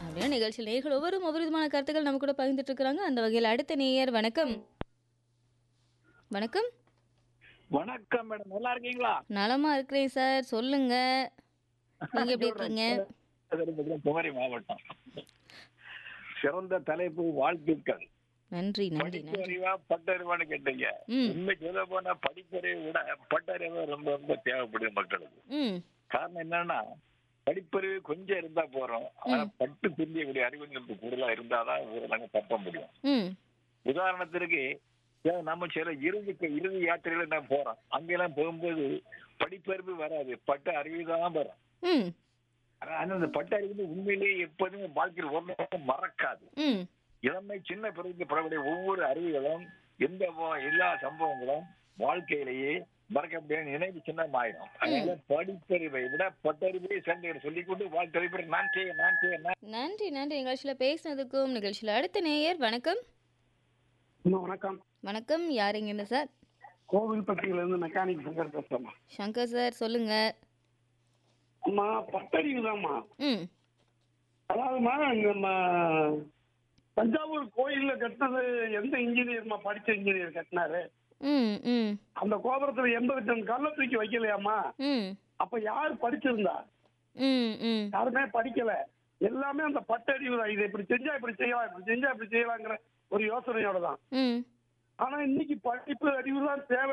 அப்படின்னா நிகழ்ச்சியில் நேயர்கள் ஒவ்வொரு ஒவ்வொரு விதமான கருத்துக்கள் நம்ம கூட பகிர்ந்துட்டு இருக்கிறாங்க அந்த வகையில் அடுத்த நேயர் வணக்கம் வணக்கம் வணக்கம் மேடம் நல்லா இருக்கீங்களா நலமா இருக்கிறேன் சார் சொல்லுங்க நீங்க எப்படி இருக்கீங்க குமரி மாவட்டம் சிறந்த தலைப்பு வாழ்த்துக்கள் நன்றி நன்றி நன்றி படிப்பறிவா பட்டறிவான்னு கேட்டீங்க ம். உண்மை சொல்ல போனா படிப்பறிவை விட பட்டறிவு ரொம்ப ரொம்ப தேவைப்படுது மக்களுக்கு ம் காரணம் என்னன்னா படிப்பறிவு கொஞ்சம் இருந்தா போறோம் ஆனா பட்டு புரியக்கூடிய அறிவுங்கிறது கூடுதலா இருந்தாதான் நாங்க தப்ப முடியும் ம் உதாரணத்திற்கு ஏன் நம்ம சில இறுதி இறுதி யாத்திரையில நான் போறோம் அங்கெல்லாம் போகும்போது படிப்பறிவு வராது பட்ட அறிவு தான் வரும் ம் ஆனா அந்த பட்ட அறிவு உண்மையிலேயே எப்போதுமே வாழ்க்கையில் ஒரு நாளும் மறக்காது ம் இளமை சின்ன பிறகு பெறக்கூடிய ஒவ்வொரு அறிவுகளும் எந்த வ- எல்லா சம்பவங்களும் வாழ்க்கையிலேயே மறக்க முடியாத நினைவு சின்னமாயிடும் அதனால படிப்பறிவை விட பட்டறிவை சென்று சொல்லிக்கொண்டு வாழ்க்கை நான் செய்ய நான் செய்ய நான் நன்றி நன்றி நிகழ்ச்சியில் பேசினதுக்கும் நிகழ்ச்சியில் அடுத்த நேயர் வணக்கம் அம்மா வணக்கம் வணக்கம் யார் இருந்து சார் கோவில்பட்டியில இருந்து மெக்கானிக் சங்கர் பேசுறேம்மா சங்கர் சார் சொல்லுங்க அம்மா பட்டறிவு தான்மா ம் அதாவதுமா நம்ம தஞ்சாவூர் கோயில்ல கட்டினது எந்த இன்ஜினியர்மா படிச்ச இன்ஜினியர் கட்டினாரு ம் ம் அந்த கோபுரத்துல எண்பது டன் கல்ல தூக்கி வைக்கலையாம்மா ம் அப்ப யார் படிச்சிருந்தா ம் ம் யாருமே படிக்கல எல்லாமே அந்த பட்டறிவு தான் இதை இப்படி செஞ்சா இப்படி செய்யலாம் இப்படி செஞ்சா இப்படி செய்யலாங்கிற ஒரு யோசனையோட தான் ம் ஆனா இன்னைக்கு படிப்பு அறிவு தான் தேவை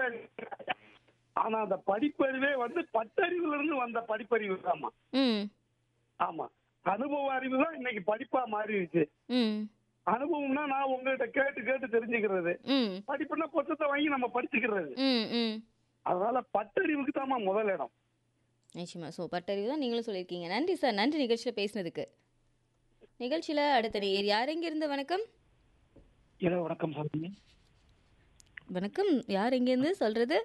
ஆனா அந்த படிப்பறிவே வந்து பட்டறிவுல இருந்து வந்த படிப்பறிவு தான்மா ம் ஆமா அனுபவ அறிவு தான் இன்னைக்கு படிப்பா மாறிடுச்சு ம் அனுபவம்னா நான் உங்ககிட்ட கேட்டு கேட்டு தெரிஞ்சுக்கிறது ம் படிப்புனா புத்தகத்தை வாங்கி நம்ம படிச்சுக்கிறது ம் ம் அதனால பட்டறிவுக்கு தாம்மா முதல் இடம் நிச்சயமா ஸோ பட்டறிவு தான் நீங்களும் சொல்லியிருக்கீங்க நன்றி சார் நன்றி நிகழ்ச்சியில் பேசினதுக்கு நிகழ்ச்சியில் அடுத்த நேயர் யார் எங்கேருந்து வணக்கம் இரவு வணக்கம் சொல்லுங்க வணக்கம் யார் எங்கேருந்து சொல்கிறது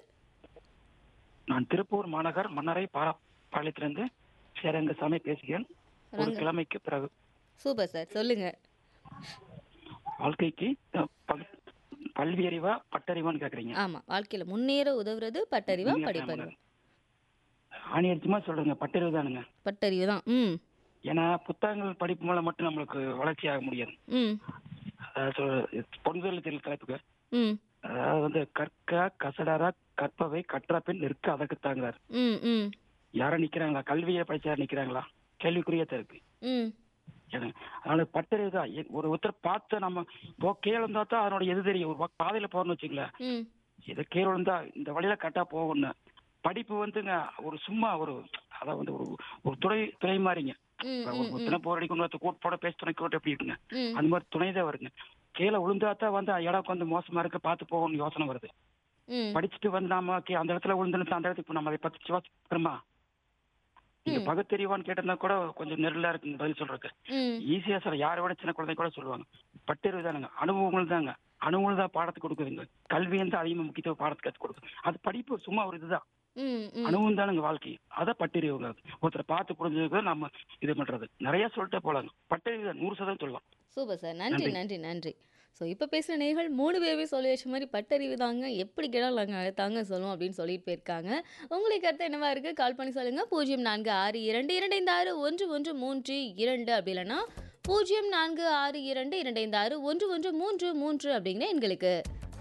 நான் திருப்பூர் மாநகர் மன்னரை பாரா பாளையத்திலிருந்து சேரங்கசாமி பேசுகிறேன் ஒரு ரங்க- கிழமைக்கு பிறகு சூப்பர் சார் சொல்லுங்க வாழ்க்கைக்கு அஹ், பக- கல்வி அறிவா பட்டறிவான்னு கேக்குறீங்க ஆமாம் வாழ்க்கையில் முன்னேற உதவுறது பட்டறிவா நீங்க படிப்பறிவா ஆணி அடிச்சுமா சொல்றேங்க பட்டறிவு தானுங்க பட்டறிவு தான் ம் ஏன்னா புத்தகங்கள் படிப்பு மூலம் மட்டும் நம்மளுக்கு வளர்ச்சி ஆக முடியாது ம் அதாவது சொல்~ பொன்வேல் தெரியல தலைப்புக்கு ம் அதாவது வந்து கற்க கசடரா கற்பவை கற்ற பின் நிற்க அதற்கு தாங்கிறார் ம் ம் யாரும் நிக்கிறாங்களா கல்வியை படிச்சா நிக்கிறாங்களா கேள்விக்குரியதா இருக்கு ம் ஏன்னா, அதனால பட்டறிவு தான் எ- ஒரு ஒருத்தர் பார்த்து நம்ம இப்போ கீழே இருந்தா தான் அதனோட எது தெரியும் ஒரு பக்கம் பாதையில போறோம்னு வச்சுங்களேன் ம் இது கீழே விழுந்தா இந்த வழியில கரெக்டா போகணும் படிப்பு வந்துங்க ஒரு சும்மா ஒரு அதான் வந்து ஒரு ஒரு துணை துணை மாதிரிங்க ம் இப்ப ம் ஒரு துணை போர் அடிக்கும் கூட்டு போட பேச துணை கூட்டு எப்படி இருக்குங்க ம் அந்த மாதிரி துணை தான் வருங்க கீழே விழுந்தா தான் வந்து இடம் வந்து மோசமா இருக்கு பார்த்து போகணும்னு யோசனை வருது ம் படிச்சுட்டு வந்து நாம கீ- அந்த இடத்துல விழுந்துன்னு அந்த இடத்துக்கு நம்ம அதை பத்தி யோசிக்கிறோமா நீங்க பகுத்தறிவான்னு கேட்டிருந்தா கூட கொஞ்சம் நெருடலா இருக்குங்க பதில் சொல்றதுக்கு ம் ஈஸியா சொல்ல யாரை விட சின்ன குழந்தை கூட சொல்லுவாங்க பட்டறிவு தானுங்க அனுபவங்கள் தாங்க அனுபவங்கள் தான் பாடத்துக்கு கொடுக்குதுங்க கல்வி வந்து அதிகமாக முக்கியத்துவம் பாடத்துக்கு கற்றுக் கொடுக்குது அது படிப்பு சும்மா ஒரு இதுதான் ம் ம் அனுபவம் தானுங்க வாழ்க்கை அதை பட்டறிவுங்க ஒருத்தரை பார்த்து புரிஞ்சதுக்கு நம்ம இது பண்றது நிறைய சொல்லிட்டே போலாங்க பட்டறிவு தான் நூறு சதவீதம் சொல்லலாம் சூப்பர் சார் நன்றி நன்றி நன்றி ஸோ இப்போ பேசுகிற நேர்கள் மூணு பேருமே சொல்லி வச்ச மாதிரி பட்டறிவு தாங்க எப்படி கிடலாங்க அதை தாங்க சொல்லுவோம் அப்படின்னு சொல்லிட்டு போயிருக்காங்க உங்களுக்கு கருத்து என்னவா இருக்குது கால் பண்ணி சொல்லுங்கள் பூஜ்ஜியம் நான்கு ஆறு இரண்டு இரண்டைந்து ஆறு ஒன்று ஒன்று மூன்று இரண்டு அப்படி இல்லைன்னா பூஜ்ஜியம் நான்கு ஆறு இரண்டு இரண்டைந்து ஆறு ஒன்று ஒன்று மூன்று மூன்று அப்படிங்கிற எண்களுக்கு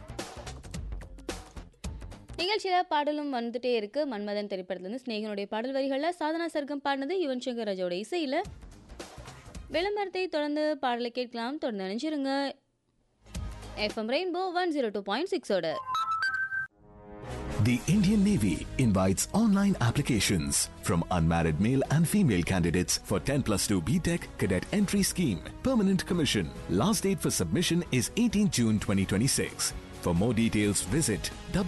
நிகழ்ச்சியில் பாடலும் வந்துட்டே இருக்கு மன்மதன் திரைப்படத்துலேருந்து ஸ்நேகனுடைய பாடல் வரிகளில் சாதனா சர்க்கம் பாடினது யுவன் சங்கர் ராஜோட இசையில் விளம்பரத்தை தொடர்ந்து பாடலை கேட்கலாம் தொடர்ந்து நினைச்சிருங்க FM rainbow one zero two point சிக்ஸோட The Indian Navy invites online applications from unmarried male and female candidates for 10 plus 2 BTEC cadet entry scheme. Permanent commission. Last date for submission is 18 June 2026. For more details, visit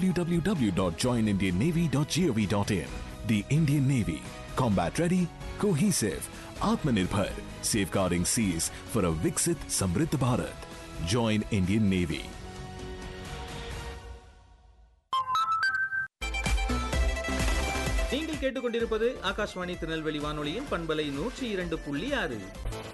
www.joinindiannavy.gov.in. The Indian Navy. Combat ready, cohesive, Atmanirbhar. Safeguarding seas for a Viksit Samriddh Bharat. Join Indian Navy. நீங்கள் கேட்டுக்கொண்டிருப்பது ஆகாஷ்வாணி திருநெல்வேலி வானொலியின் பண்பலை நூற்றி இரண்டு புள்ளி ஆறு